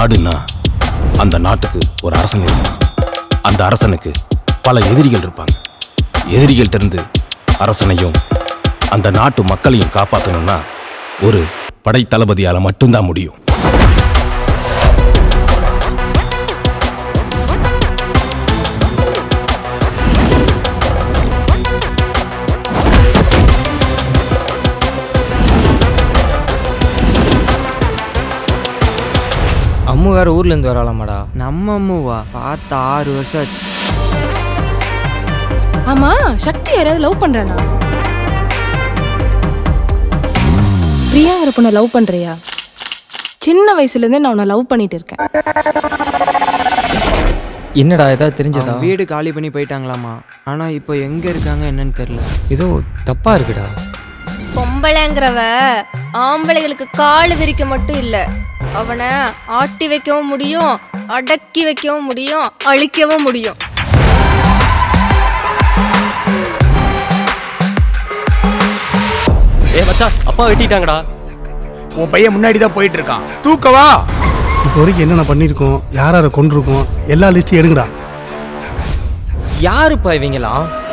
நாடுன்னா அந்த நாட்டுக்கு ஒரு அரசன் இருப்பான் அந்த அரசனுக்கு பல எதிரிகள் இருப்பாங்க எதிரிகள்ட்ட இருந்து அரசனையும் அந்த நாட்டு மக்களையும் காப்பாற்றணும்னா ஒரு படை தளபதியால மட்டும்தான் முடியும் அம்மு வேற ஊர்ல இருந்து வரலாமாடா நம்ம அம்முவா பார்த்து ஆறு வருஷம் ஆச்சு ஆமா சக்தி யாராவது லவ் பண்றானா பிரியாங்கிற பொண்ணை லவ் பண்றியா சின்ன வயசுல இருந்தே நான் உன்னை லவ் பண்ணிட்டு இருக்கேன் என்னடா ஏதாவது தெரிஞ்சதா அவன் வீடு காலி பண்ணி போயிட்டாங்களாமா ஆனா இப்போ எங்க இருக்காங்க என்னன்னு தெரியல ஏதோ தப்பா இருக்குடா பொம்பளைங்கிறவ ஆம்பளைகளுக்கு கால் விரிக்க மட்டும் இல்ல அவனை ஆட்டி வைக்கவும் முடியும் அடக்கி வைக்கவும் முடியும் அழிக்கவும் முடியும் ஏ மச்சான் அப்பா வெட்டிட்டாங்கடா உன் பையன் முன்னாடி தான் போயிட்டு இருக்கான் தூக்கவா இப்போ வரைக்கும் என்னென்ன பண்ணியிருக்கோம் யார் யாரை கொண்டிருக்கோம் எல்லா லிஸ்ட்டும் எடுங்கடா யாருப்பா இவங்களாம்